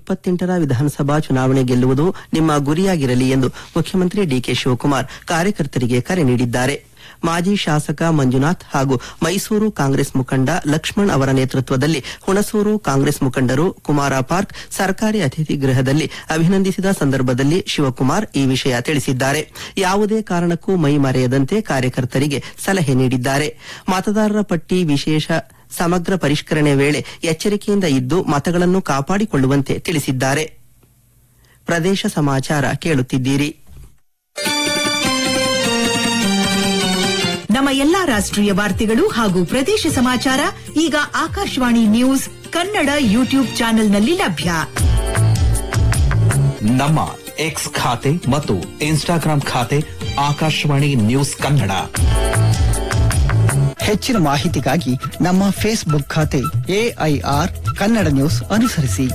ಇಪ್ಪತ್ತೆಂಟರ ವಿಧಾನಸಭಾ ಚುನಾವಣೆ ಗೆಲ್ಲುವುದು ನಿಮ್ಮ ಗುರಿಯಾಗಿರಲಿ ಎಂದು ಮುಖ್ಯಮಂತ್ರಿ ಡಿಕೆ ಶಿವಕುಮಾರ್ ಕಾರ್ಯಕರ್ತರಿಗೆ ಕರೆ ನೀಡಿದ್ದಾರೆ ಮಾಜಿ ಶಾಸಕ ಮಂಜುನಾಥ್ ಹಾಗೂ ಮೈಸೂರು ಕಾಂಗ್ರೆಸ್ ಮುಖಂಡ ಲಕ್ಷ್ಮಣ್ ಅವರ ನೇತೃತ್ವದಲ್ಲಿ ಹುಣಸೂರು ಕಾಂಗ್ರೆಸ್ ಮುಖಂಡರು ಕುಮಾರ ಪಾರ್ಕ್ ಸರ್ಕಾರಿ ಅತಿಥಿ ಗೃಹದಲ್ಲಿ ಅಭಿನಂದಿಸಿದ ಸಂದರ್ಭದಲ್ಲಿ ಶಿವಕುಮಾರ್ ಈ ವಿಷಯ ತಿಳಿಸಿದ್ದಾರೆ ಯಾವುದೇ ಕಾರಣಕ್ಕೂ ಮೈ ಮರೆಯದಂತೆ ಕಾರ್ಯಕರ್ತರಿಗೆ ಸಲಹೆ ನೀಡಿದ್ದಾರೆ ಮತದಾರರ ಪಟ್ಟಿ ವಿಶೇಷ ಸಮಗ್ರ ಪರಿಷ್ಕರಣೆ ವೇಳೆ ಎಚ್ಚರಿಕೆಯಿಂದ ಇದ್ದು ಮತಗಳನ್ನು ಕಾಪಾಡಿಕೊಳ್ಳುವಂತೆ ತಿಳಿಸಿದ್ದಾರೆ ಪ್ರದೇಶ ಸಮಾಚಾರ ಕೇಳುತ್ತಿದ್ದೀರಿ ನಮ್ಮ ಎಲ್ಲಾ ರಾಷ್ಟ್ರೀಯ ವಾರ್ತೆಗಳು ಹಾಗೂ ಪ್ರದೇಶ ಸಮಾಚಾರ ಈಗ ಆಕಾಶವಾಣಿ ನ್ಯೂಸ್ ಕನ್ನಡ ಯೂಟ್ಯೂಬ್ ಚಾನೆಲ್ನಲ್ಲಿ ಲಭ್ಯ ನಮ್ಮ ಎಕ್ಸ್ ಖಾತೆ ಮತ್ತು ಇನ್ಸ್ಟಾಗ್ರಾಂ ಖಾತೆ ಆಕಾಶವಾಣಿ ನ್ಯೂಸ್ ಕನ್ನಡ ಹೆಚ್ಚಿನ ಮಾಹಿತಿಗಾಗಿ ನಮ್ಮ ಫೇಸ್ಬುಕ್ ಖಾತೆ ಎಐಆರ್ ಕನ್ನಡ ನ್ಯೂಸ್ ಅನುಸರಿಸಿ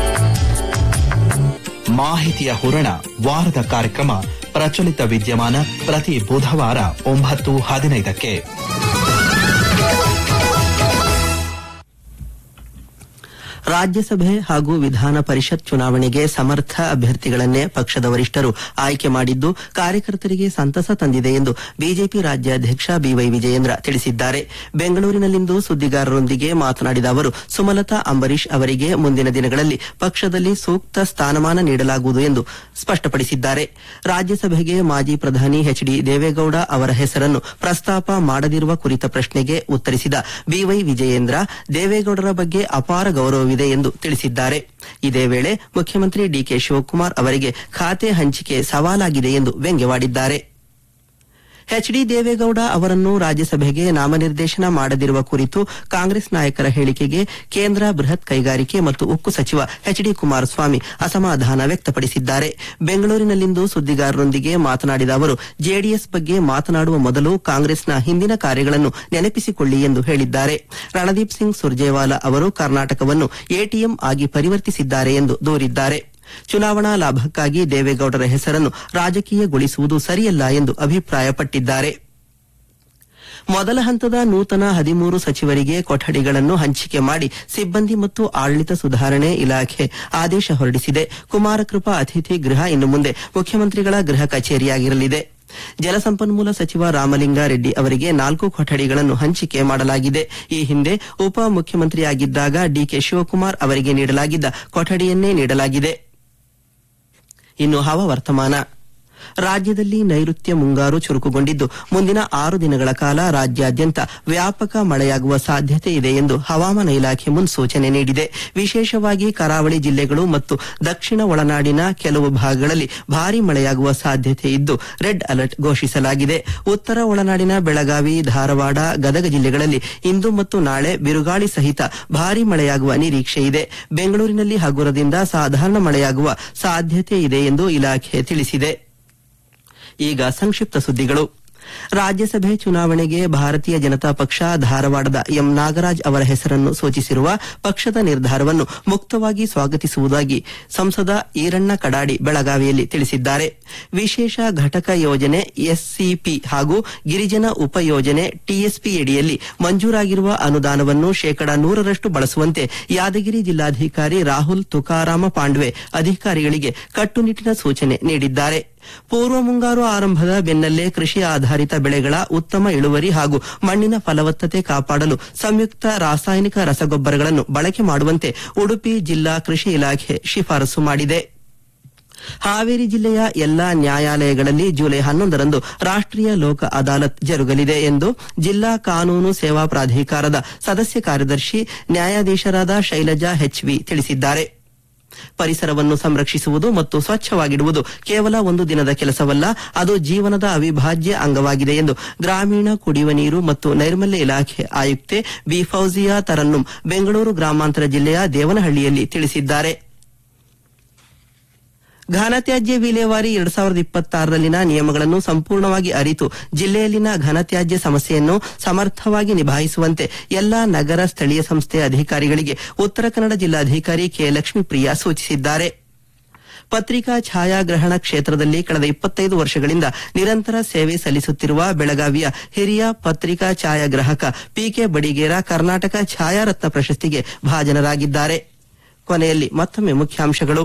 ಮಾಹಿತಿಯ ಹೂರಣ ವಾರದ ಕಾರ್ಯಕ್ರಮ ಪ್ರಚಲಿತ ವಿದ್ಯಮಾನ ಪ್ರತಿ ಬುಧವಾರ ಒಂಬತ್ತು ಹದಿನೈದಕ್ಕೆ ರಾಜ್ಯಸಭೆ ಹಾಗೂ ವಿಧಾನ ಪರಿಷತ್ ಚುನಾವಣೆಗೆ ಸಮರ್ಥ ಅಭ್ಯರ್ಥಿಗಳನ್ನೇ ಪಕ್ಷದ ವರಿಷ್ಠರು ಆಯ್ಕೆ ಮಾಡಿದ್ದು ಕಾರ್ಯಕರ್ತರಿಗೆ ಸಂತಸ ತಂದಿದೆ ಎಂದು ಬಿಜೆಪಿ ರಾಜ್ಯಾಧ್ಯಕ್ಷ ಬಿವೈ ವಿಜಯೇಂದ್ರ ತಿಳಿಸಿದ್ದಾರೆ ಬೆಂಗಳೂರಿನಲ್ಲಿಂದು ಸುದ್ದಿಗಾರರೊಂದಿಗೆ ಮಾತನಾಡಿದ ಅವರು ಸುಮಲತಾ ಅಂಬರೀಶ್ ಅವರಿಗೆ ಮುಂದಿನ ದಿನಗಳಲ್ಲಿ ಪಕ್ಷದಲ್ಲಿ ಸೂಕ್ತ ಸ್ಥಾನಮಾನ ನೀಡಲಾಗುವುದು ಎಂದು ಸ್ಪಷ್ಟಪಡಿಸಿದ್ದಾರೆ ರಾಜ್ಯಸಭೆಗೆ ಮಾಜಿ ಪ್ರಧಾನಿ ಎಚ್ ಡಿ ದೇವೇಗೌಡ ಅವರ ಹೆಸರನ್ನು ಪ್ರಸ್ತಾಪ ಮಾಡದಿರುವ ಕುರಿತ ಪ್ರಶ್ನೆಗೆ ಉತ್ತರಿಸಿದ ಬಿವೈ ವಿಜಯೇಂದ್ರ ದೇವೇಗೌಡರ ಬಗ್ಗೆ ಅಪಾರ ಗೌರವವಿದೆ ಎಂದು ತಿಳಿಸಿದ್ದಾರೆ ಇದೇ ವೇಳೆ ಮುಖ್ಯಮಂತ್ರಿ ಡಿಕೆ ಶಿವಕುಮಾರ್ ಅವರಿಗೆ ಖಾತೆ ಹಂಚಿಕೆ ಸವಾಲಾಗಿದೆ ಎಂದು ವ್ಯಂಗ್ಯವಾಡಿದ್ದಾರೆ ಎಚ್ ಡಿ ದೇವೇಗೌಡ ಅವರನ್ನು ರಾಜ್ಯಸಭೆಗೆ ನಾಮನಿರ್ದೇಶನ ಮಾಡದಿರುವ ಕುರಿತು ಕಾಂಗ್ರೆಸ್ ನಾಯಕರ ಹೇಳಿಕೆಗೆ ಕೇಂದ್ರ ಬೃಹತ್ ಕೈಗಾರಿಕೆ ಮತ್ತು ಉಕ್ಕು ಸಚಿವ ಎಚ್ ಡಿ ಕುಮಾರಸ್ವಾಮಿ ಅಸಮಾಧಾನ ವ್ಯಕ್ತಪಡಿಸಿದ್ದಾರೆ ಬೆಂಗಳೂರಿನಲ್ಲಿಂದು ಸುದ್ದಿಗಾರರೊಂದಿಗೆ ಮಾತನಾಡಿದ ಅವರು ಜೆಡಿಎಸ್ ಬಗ್ಗೆ ಮಾತನಾಡುವ ಮೊದಲು ಕಾಂಗ್ರೆಸ್ನ ಹಿಂದಿನ ಕಾರ್ಯಗಳನ್ನು ನೆನಪಿಸಿಕೊಳ್ಳಿ ಎಂದು ಹೇಳಿದ್ದಾರೆ ರಣದೀಪ್ ಸಿಂಗ್ ಸುರ್ಜೇವಾಲಾ ಅವರು ಕರ್ನಾಟಕವನ್ನು ಎಟಿಎಂ ಆಗಿ ಪರಿವರ್ತಿಸಿದ್ದಾರೆ ಎಂದು ದೂರಿದ್ದಾರೆ ಚುನಾವಣಾ ಲಾಭಕ್ಕಾಗಿ ದೇವೇಗೌಡರ ಹೆಸರನ್ನು ರಾಜಕೀಯಗೊಳಿಸುವುದು ಸರಿಯಲ್ಲ ಎಂದು ಅಭಿಪ್ರಾಯಪಟ್ಟಿದ್ದಾರೆ ಮೊದಲ ಹಂತದ ನೂತನ ಹದಿಮೂರು ಸಚಿವರಿಗೆ ಕೊಠಡಿಗಳನ್ನು ಹಂಚಿಕೆ ಮಾಡಿ ಸಿಬ್ಬಂದಿ ಮತ್ತು ಆಡಳಿತ ಸುಧಾರಣೆ ಇಲಾಖೆ ಆದೇಶ ಹೊರಡಿಸಿದೆ ಕುಮಾರಕೃಪಾ ಅತಿಥಿ ಗೃಹ ಇನ್ನು ಮುಂದೆ ಮುಖ್ಯಮಂತ್ರಿಗಳ ಗೃಹ ಕಚೇರಿಯಾಗಿರಲಿದೆ ಜಲಸಂಪನ್ಮೂಲ ಸಚಿವ ರಾಮಲಿಂಗಾರೆಡ್ಡಿ ಅವರಿಗೆ ನಾಲ್ಕು ಕೊಠಡಿಗಳನ್ನು ಹಂಚಿಕೆ ಮಾಡಲಾಗಿದೆ ಈ ಹಿಂದೆ ಉಪ ಮುಖ್ಯಮಂತ್ರಿಯಾಗಿದ್ದಾಗ ಡಿಕೆ ಶಿವಕುಮಾರ್ ಅವರಿಗೆ ನೀಡಲಾಗಿದ್ದ ಕೊಠಡಿಯನ್ನೇ ನೀಡಲಾಗಿದೆ ಇನ್ನು ಹವಾವರ್ತಮಾನ ರಾಜ್ಯದಲ್ಲಿ ನೈಋತ್ಯ ಮುಂಗಾರು ಚುರುಕುಗೊಂಡಿದ್ದು ಮುಂದಿನ ಆರು ದಿನಗಳ ಕಾಲ ರಾಜ್ಯಾದ್ಯಂತ ವ್ಯಾಪಕ ಮಳೆಯಾಗುವ ಸಾಧ್ಯತೆ ಇದೆ ಎಂದು ಹವಾಮಾನ ಇಲಾಖೆ ಮುನ್ಸೂಚನೆ ನೀಡಿದೆ ವಿಶೇಷವಾಗಿ ಕರಾವಳಿ ಜಿಲ್ಲೆಗಳು ಮತ್ತು ದಕ್ಷಿಣ ಒಳನಾಡಿನ ಕೆಲವು ಭಾಗಗಳಲ್ಲಿ ಭಾರೀ ಮಳೆಯಾಗುವ ಸಾಧ್ಯತೆ ಇದ್ದು ರೆಡ್ ಅಲರ್ಟ್ ಘೋಷಿಸಲಾಗಿದೆ ಉತ್ತರ ಒಳನಾಡಿನ ಬೆಳಗಾವಿ ಧಾರವಾಡ ಗದಗ ಜಿಲ್ಲೆಗಳಲ್ಲಿ ಇಂದು ಮತ್ತು ನಾಳೆ ಬಿರುಗಾಳಿ ಸಹಿತ ಭಾರೀ ಮಳೆಯಾಗುವ ನಿರೀಕ್ಷೆ ಇದೆ ಬೆಂಗಳೂರಿನಲ್ಲಿ ಹಗುರದಿಂದ ಸಾಧಾರಣ ಮಳೆಯಾಗುವ ಸಾಧ್ಯತೆ ಇದೆ ಎಂದು ಇಲಾಖೆ ತಿಳಿಸಿದೆ ಈಗ ಸಂಕ್ಷಿಪ್ತ ಸುದ್ದಿಗಳು ರಾಜ್ಯಸಭೆ ಚುನಾವಣೆಗೆ ಭಾರತೀಯ ಜನತಾ ಪಕ್ಷ ಧಾರವಾಡದ ಎಂ ನಾಗರಾಜ್ ಅವರ ಹೆಸರನ್ನು ಸೂಚಿಸಿರುವ ಪಕ್ಷದ ನಿರ್ಧಾರವನ್ನು ಮುಕ್ತವಾಗಿ ಸ್ವಾಗತಿಸುವುದಾಗಿ ಸಂಸದ ಈರಣ್ಣ ಕಡಾಡಿ ಬೆಳಗಾವಿಯಲ್ಲಿ ತಿಳಿಸಿದ್ದಾರೆ ವಿಶೇಷ ಘಟಕ ಯೋಜನೆ ಎಸ್ಸಿಪಿ ಹಾಗೂ ಗಿರಿಜನ ಉಪಯೋಜನೆ ಟಿಎಸ್ಪಿಯಡಿಯಲ್ಲಿ ಮಂಜೂರಾಗಿರುವ ಅನುದಾನವನ್ನು ಶೇಕಡಾ ನೂರರಷ್ಟು ಬಳಸುವಂತೆ ಯಾದಗಿರಿ ಜಿಲ್ಲಾಧಿಕಾರಿ ರಾಹುಲ್ ತುಕಾರಾಮ ಪಾಂಡ್ವೆ ಅಧಿಕಾರಿಗಳಿಗೆ ಕಟ್ಟುನಿಟ್ಟಿನ ಸೂಚನೆ ನೀಡಿದ್ದಾರೆ ಪೂರ್ವ ಮುಂಗಾರು ಆರಂಭದ ಬೆನ್ನಲ್ಲೇ ಕೃಷಿ ಆಧಾರಿತ ಬೆಳೆಗಳ ಉತ್ತಮ ಇಳುವರಿ ಹಾಗೂ ಮಣ್ಣಿನ ಫಲವತ್ತತೆ ಕಾಪಾಡಲು ಸಂಯುಕ್ತ ರಾಸಾಯನಿಕ ರಸಗೊಬ್ಬರಗಳನ್ನು ಬಳಕೆ ಮಾಡುವಂತೆ ಉಡುಪಿ ಜಿಲ್ಲಾ ಕೃಷಿ ಇಲಾಖೆ ಶಿಫಾರಸು ಮಾಡಿದೆ ಹಾವೇರಿ ಜಿಲ್ಲೆಯ ಎಲ್ಲಾ ನ್ಯಾಯಾಲಯಗಳಲ್ಲಿ ಜುಲೈ ಹನ್ನೊಂದರಂದು ರಾಷ್ಟ್ರೀಯ ಲೋಕ ಅದಾಲತ್ ಜರುಗಲಿದೆ ಎಂದು ಜಿಲ್ಲಾ ಕಾನೂನು ಸೇವಾ ಪ್ರಾಧಿಕಾರದ ಸದಸ್ಯ ಕಾರ್ಯದರ್ಶಿ ನ್ಯಾಯಾಧೀಶರಾದ ಶೈಲಜಾ ಹೆಚ್ವಿ ತಿಳಿಸಿದ್ದಾರೆ ಪರಿಸರವನ್ನು ಸಂರಕ್ಷಿಸುವುದು ಮತ್ತು ಸ್ವಚ್ಛವಾಗಿಡುವುದು ಕೇವಲ ಒಂದು ದಿನದ ಕೆಲಸವಲ್ಲ ಅದು ಜೀವನದ ಅವಿಭಾಜ್ಯ ಅಂಗವಾಗಿದೆ ಎಂದು ಗ್ರಾಮೀಣ ಕುಡಿಯುವ ನೀರು ಮತ್ತು ನೈರ್ಮಲ್ಯ ಇಲಾಖೆ ಆಯುಕ್ತೆ ಬಿ ಫೌಜಿಯಾ ತರನ್ನುಂ ಬೆಂಗಳೂರು ಗ್ರಾಮಾಂತರ ಜಿಲ್ಲೆಯ ದೇವನಹಳ್ಳಿಯಲ್ಲಿ ತಿಳಿಸಿದ್ದಾರೆ ಘನತ್ಯಾಜ್ಯ ವಿಲೇವಾರಿ ಎರಡ್ ಸಾವಿರದ ಇಪ್ಪತ್ತಾರರಲ್ಲಿನ ನಿಯಮಗಳನ್ನು ಸಂಪೂರ್ಣವಾಗಿ ಅರಿತು ಜಿಲ್ಲೆಯಲ್ಲಿನ ಘನತ್ಯಾಜ್ಯ ಸಮಸ್ಯೆಯನ್ನು ಸಮರ್ಥವಾಗಿ ನಿಭಾಯಿಸುವಂತೆ ಎಲ್ಲಾ ನಗರ ಸ್ಥಳೀಯ ಸಂಸ್ಥೆ ಅಧಿಕಾರಿಗಳಿಗೆ ಉತ್ತರ ಕನ್ನಡ ಜಿಲ್ಲಾಧಿಕಾರಿ ಕೆ ಲಕ್ಷ್ಮೀಪ್ರಿಯಾ ಸೂಚಿಸಿದ್ದಾರೆ ಪತ್ರಿಕಾ ಛಾಯಾಗ್ರಹಣ ಕ್ಷೇತ್ರದಲ್ಲಿ ಕಳೆದ ಇಪ್ಪತ್ತೈದು ವರ್ಷಗಳಿಂದ ನಿರಂತರ ಸೇವೆ ಸಲ್ಲಿಸುತ್ತಿರುವ ಬೆಳಗಾವಿಯ ಹಿರಿಯ ಪತ್ರಿಕಾ ಛಾಯಾಗ್ರಾಹಕ ಪಿಕೆ ಬಡಿಗೇರ ಕರ್ನಾಟಕ ಛಾಯಾರತ್ನ ಪ್ರಶಸ್ತಿಗೆ ಭಾಜನರಾಗಿದ್ದಾರೆ ಕೊನೆಯಲ್ಲಿ ಮತ್ತೊಮ್ಮೆ ಮುಖ್ಯಾಂಶಗಳು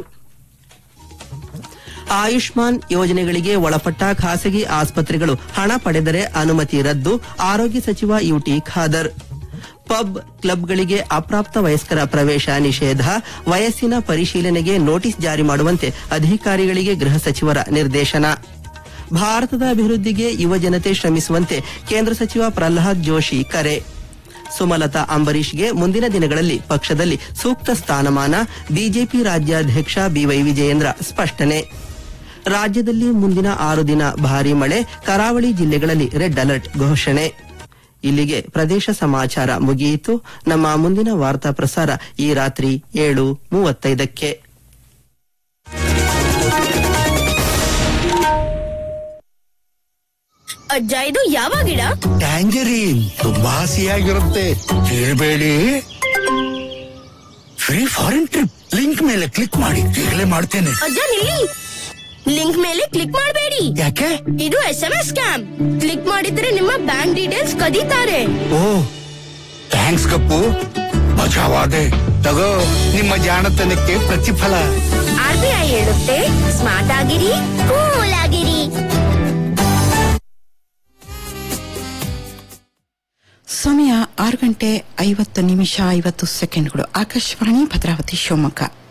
ಆಯುಷ್ಮಾನ್ ಯೋಜನೆಗಳಿಗೆ ಒಳಪಟ್ಟ ಖಾಸಗಿ ಆಸ್ಪತ್ರೆಗಳು ಹಣ ಪಡೆದರೆ ಅನುಮತಿ ರದ್ದು ಆರೋಗ್ಯ ಸಚಿವ ಯುಟಿ ಖಾದರ್ ಪಬ್ ಕ್ಲಬ್ಗಳಿಗೆ ಅಪ್ರಾಪ್ತ ವಯಸ್ಕರ ಪ್ರವೇಶ ನಿಷೇಧ ವಯಸ್ಸಿನ ಪರಿಶೀಲನೆಗೆ ನೋಟಿಸ್ ಜಾರಿ ಮಾಡುವಂತೆ ಅಧಿಕಾರಿಗಳಿಗೆ ಗೃಹ ಸಚಿವರ ನಿರ್ದೇಶನ ಭಾರತದ ಅಭಿವೃದ್ಧಿಗೆ ಯುವ ಜನತೆ ಶ್ರಮಿಸುವಂತೆ ಕೇಂದ್ರ ಸಚಿವ ಪ್ರಹ್ಲಾದ್ ಜೋಶಿ ಕರೆ ಸುಮಲತಾ ಅಂಬರೀಷ್ಗೆ ಮುಂದಿನ ದಿನಗಳಲ್ಲಿ ಪಕ್ಷದಲ್ಲಿ ಸೂಕ್ತ ಸ್ಥಾನಮಾನ ಬಿಜೆಪಿ ರಾಜ್ಯಾಧ್ಯಕ್ಷ ಬಿವೈ ವಿಜಯೇಂದ್ರ ಸ್ಪಷ್ಟನೆ ರಾಜ್ಯದಲ್ಲಿ ಮುಂದಿನ ಆರು ದಿನ ಭಾರೀ ಮಳೆ ಕರಾವಳಿ ಜಿಲ್ಲೆಗಳಲ್ಲಿ ರೆಡ್ ಅಲರ್ಟ್ ಘೋಷಣೆ ಇಲ್ಲಿಗೆ ಪ್ರದೇಶ ಸಮಾಚಾರ ಮುಗಿಯಿತು ನಮ್ಮ ಮುಂದಿನ ವಾರ್ತಾ ಪ್ರಸಾರ ಈ ರಾತ್ರಿ ಏಳು ಮೂವತ್ತೈದಕ್ಕೆ ಅಜ್ಜ ಇದು ಯಾವ ಗಿಡ ಟ್ಯಾಂಜರೀನ್ ತುಂಬಾ ಹಸಿಯಾಗಿರುತ್ತೆ ಕೇಳಬೇಡಿ ಫ್ರೀ ಫಾರಿನ್ ಟ್ರಿಪ್ ಲಿಂಕ್ ಮೇಲೆ ಕ್ಲಿಕ್ ಮಾಡಿ ಈಗಲೇ ಮಾಡ್ತೇನೆ ಅಜ್ಜ ನಿಲ್ಲಿ ಲಿಂಕ್ ಮೇಲೆ ಕ್ಲಿಕ್ ಮಾಡಬೇಡಿ ಯಾಕೆ ಇದು S M S scam click ಮಾಡಿದ್ರೆ ನಿಮ್ಮ ಬ್ಯಾಂಕ್ ಡೀಟೇಲ್ಸ್ ಕದೀತಾರೆ ಓ ಥ್ಯಾಂಕ್ಸ್ ಕಪ್ಪು ಮಜಾವಾದೆ ತಗೋ ನಿಮ್ಮ ಜಾಣತನಕ್ಕೆ ಪ್ರತಿಫಲ ಆರ್ ಬಿ ಐ ಹೇಳುತ್ತೆ ಸ್ಮಾರ್ಟ್ ಆಗಿರಿ ಕೂಲ್ ಆಗಿರಿ ಸಮಯ ಆರು ಗಂಟೆ ಐವತ್ತು ನಿಮಿಷ ಐವತ್ತು ಸೆಕೆಂಡ್ಗಳು ಆಕಾಶವಾಣಿ ಭದ್ರಾವತಿ ಶಿವಮೊಗ್ಗ